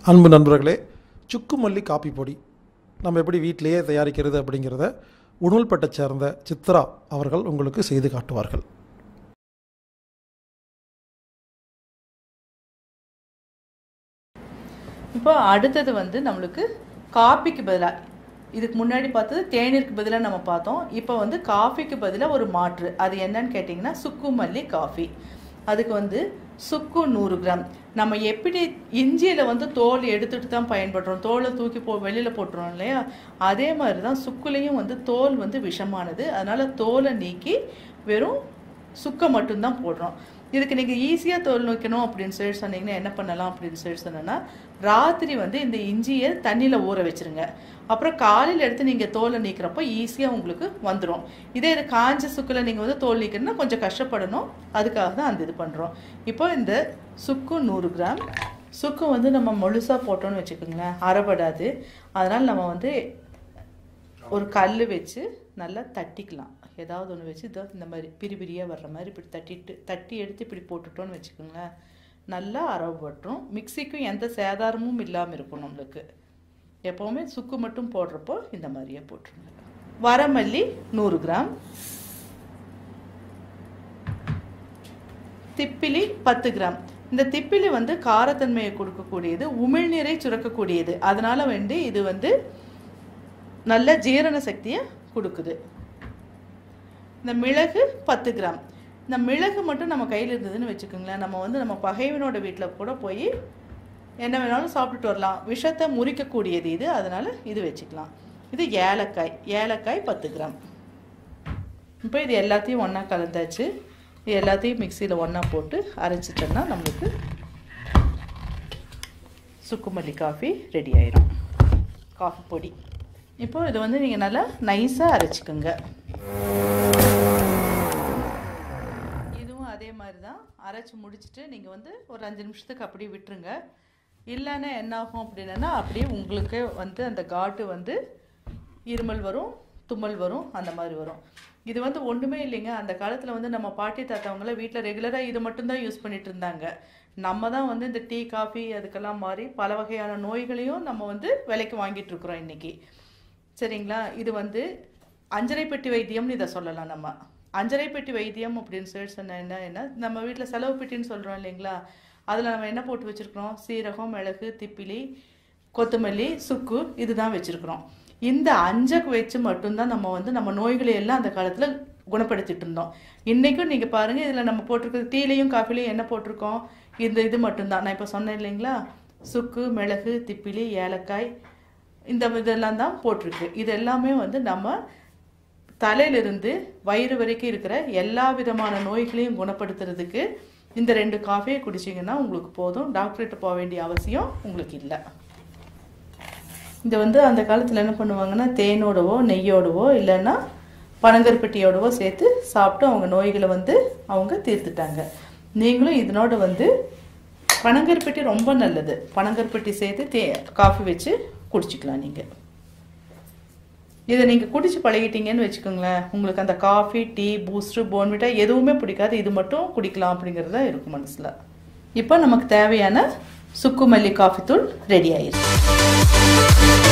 அன்பு நண்பர்களே சுக்கு மல்லி காப்பி பொடி நம்ம எப்படி வீட்டிலேயே தயாரிக்கிறது அப்படிங்கிறத உணவுப்பட்டை சேர்ந்த சித்ரா அவர்கள் உங்களுக்கு செய்து காட்டுவார்கள் இப்போ அடுத்தது வந்து நம்மளுக்கு காப்பிக்கு பதிலாக இதுக்கு முன்னாடி பார்த்தது தேநீருக்கு பதிலாக நம்ம பார்த்தோம் இப்போ வந்து காஃபிக்கு பதிலாக ஒரு மாற்று அது என்னன்னு கேட்டிங்கன்னா சுக்கு மல்லி காஃபி அதுக்கு வந்து சுக்கு நூறு கிராம் நம்ம எப்படி இஞ்சியில் வந்து தோல் எடுத்துட்டு தான் பயன்படுறோம் தோலை தூக்கி போ வெளியில் போட்டுறோம் இல்லையா அதே மாதிரி தான் சுக்குலேயும் வந்து தோல் வந்து விஷமானது அதனால் தோலை நீக்கி வெறும் சுக்கை மட்டும்தான் போடுறோம் இதுக்கு நீங்கள் ஈஸியாக தோல் நோக்கணும் அப்படின்னு சொல்லி சொன்னீங்கன்னா என்ன பண்ணலாம் அப்படின்னு சொல்லி சொன்னோன்னா ராத்திரி வந்து இந்த இஞ்சியை தண்ணியில் ஊற வச்சிருங்க அப்புறம் காலையில் எடுத்து நீங்கள் தோலை நீக்கிறப்போ ஈஸியாக உங்களுக்கு வந்துடும் இதே இது காஞ்ச சுக்கில் நீங்கள் வந்து தோல் நீக்கணும்னா கொஞ்சம் கஷ்டப்படணும் அதுக்காக தான் அந்த இது பண்ணுறோம் இப்போ இந்த சுக்கு நூறு கிராம் சுக்கு வந்து நம்ம முழுசாக போட்டோம்னு வச்சுக்கோங்களேன் அரைபடாது அதனால் நம்ம வந்து ஒரு கல் வச்சு நல்லா தட்டிக்கலாம் ஏதாவது ஒன்று வச்சு இதோ இந்த மாதிரி பிரி பிரியாக வர்ற மாதிரி இப்படி தட்டிட்டு தட்டி எடுத்து இப்படி போட்டுட்டோன்னு வச்சுக்கோங்களேன் நல்லா அரவுபட்டுரும் மிக்சிக்கும் எந்த சேதாரமும் இல்லாமல் இருக்கும் நம்மளுக்கு எப்போவுமே சுக்கு மட்டும் போடுறப்போ இந்த மாதிரியே போட்டுருங்க வரமல்லி நூறு கிராம் திப்பிலி பத்து கிராம் இந்த திப்பிலி வந்து காரத்தன்மையை கொடுக்கக்கூடியது உமிழ்நீரை சுரக்கக்கூடியது அதனால வந்து இது வந்து நல்ல ஜீரண சக்தியை கொடுக்குது இந்த மிளகு பத்து கிராம் இந்த மிளகு மட்டும் நம்ம கையில் இருந்ததுன்னு வச்சுக்கோங்களேன் நம்ம வந்து நம்ம பகைவனோட வீட்டில் கூட போய் என்ன வேணாலும் சாப்பிட்டுட்டு வரலாம் விஷத்தை முறிக்கக்கூடியது இது அதனால் இது வச்சுக்கலாம் இது ஏலக்காய் ஏலக்காய் பத்து கிராம் இப்போ இது எல்லாத்தையும் ஒன்றா கலந்தாச்சு இது எல்லாத்தையும் மிக்சியில் ஒன்றா போட்டு அரைச்சிட்டோம்னா நம்மளுக்கு சுக்குமல்லி காஃபி ரெடி ஆயிரும் காஃபி பொடி இப்போ இது வந்து நீங்கள் நல்லா நைஸாக அரைச்சிக்கோங்க இதுவும் அதே மாதிரி தான் அரைச்சி முடிச்சுட்டு நீங்கள் வந்து ஒரு அஞ்சு நிமிஷத்துக்கு அப்படியே விட்டுருங்க இல்லைன்னா என்ன ஆகும் அப்படின்னா அப்படியே உங்களுக்கு வந்து அந்த காட்டு வந்து இருமல் வரும் தும்மல் வரும் அந்த மாதிரி வரும் இது வந்து ஒன்றுமே இல்லைங்க அந்த காலத்தில் வந்து நம்ம பாட்டி தாத்தாவங்களாம் வீட்டில் ரெகுலராக இது மட்டும்தான் யூஸ் பண்ணிட்டு இருந்தாங்க நம்ம தான் வந்து இந்த டீ காஃபி அதுக்கெல்லாம் மாறி பல வகையான நோய்களையும் நம்ம வந்து விலைக்கு வாங்கிட்டு இருக்கிறோம் இன்னைக்கு சரிங்களா இது வந்து அஞ்சரை பெட்டி வைத்தியம்னு இதை சொல்லலாம் நம்ம அஞ்சரை பெட்டி வைத்தியம் அப்படின்னு சொல்லி சொன்ன என்ன என்ன நம்ம வீட்டில் செலவு பெட்டின்னு சொல்கிறோம் இல்லைங்களா அதில் நம்ம என்ன போட்டு வச்சுருக்கிறோம் சீரகம் மிளகு திப்பிலி கொத்தமல்லி சுக்கு இதுதான் வச்சுருக்குறோம் இந்த அஞ்சக்கு வச்சு மட்டும்தான் நம்ம வந்து நம்ம நோய்களை எல்லாம் அந்த காலத்தில் குணப்படுத்திட்டு இருந்தோம் இன்றைக்கும் நீங்கள் பாருங்கள் இதில் நம்ம போட்டிருக்கிறது டீலையும் காஃபிலையும் என்ன போட்டிருக்கோம் இந்த இது மட்டும்தான் நான் இப்போ சொன்னேன் இல்லைங்களா சுக்கு மிளகு திப்பிலி ஏலக்காய் இந்த இதெல்லாம் தான் போட்டிருக்கு இது எல்லாமே வந்து நம்ம தலையிலிருந்து வயிறு வரைக்கும் இருக்கிற எல்லா விதமான நோய்களையும் குணப்படுத்துறதுக்கு இந்த ரெண்டு காஃபியை குடிச்சிங்கன்னா உங்களுக்கு போதும் டாக்டர்கிட்ட போக வேண்டிய அவசியம் உங்களுக்கு இல்லை இது வந்து அந்த காலத்தில் என்ன பண்ணுவாங்கன்னா தேனோடவோ நெய்யோடவோ இல்லைன்னா பனங்கருப்பட்டியோடவோ சேர்த்து சாப்பிட்டு அவங்க நோய்களை வந்து அவங்க தீர்த்துட்டாங்க நீங்களும் இதனோட வந்து பனங்கருப்பட்டி ரொம்ப நல்லது பனங்கருப்பட்டி சேர்த்து தே காஃபி வச்சு குடிச்சிக்கலாம் நீங்கள் இதை நீங்கள் குடிச்சு பழகிட்டீங்கன்னு வச்சுக்கோங்களேன் உங்களுக்கு அந்த காஃபி டீ பூஸ்ட்ரு போன்விட்டா எதுவுமே பிடிக்காது இது மட்டும் குடிக்கலாம் அப்படிங்கிறது தான் இருக்கும் மனசில் இப்போ நமக்கு தேவையான சுக்கு மல்லி காஃபி தூள் ரெடி ஆயிடுச்சு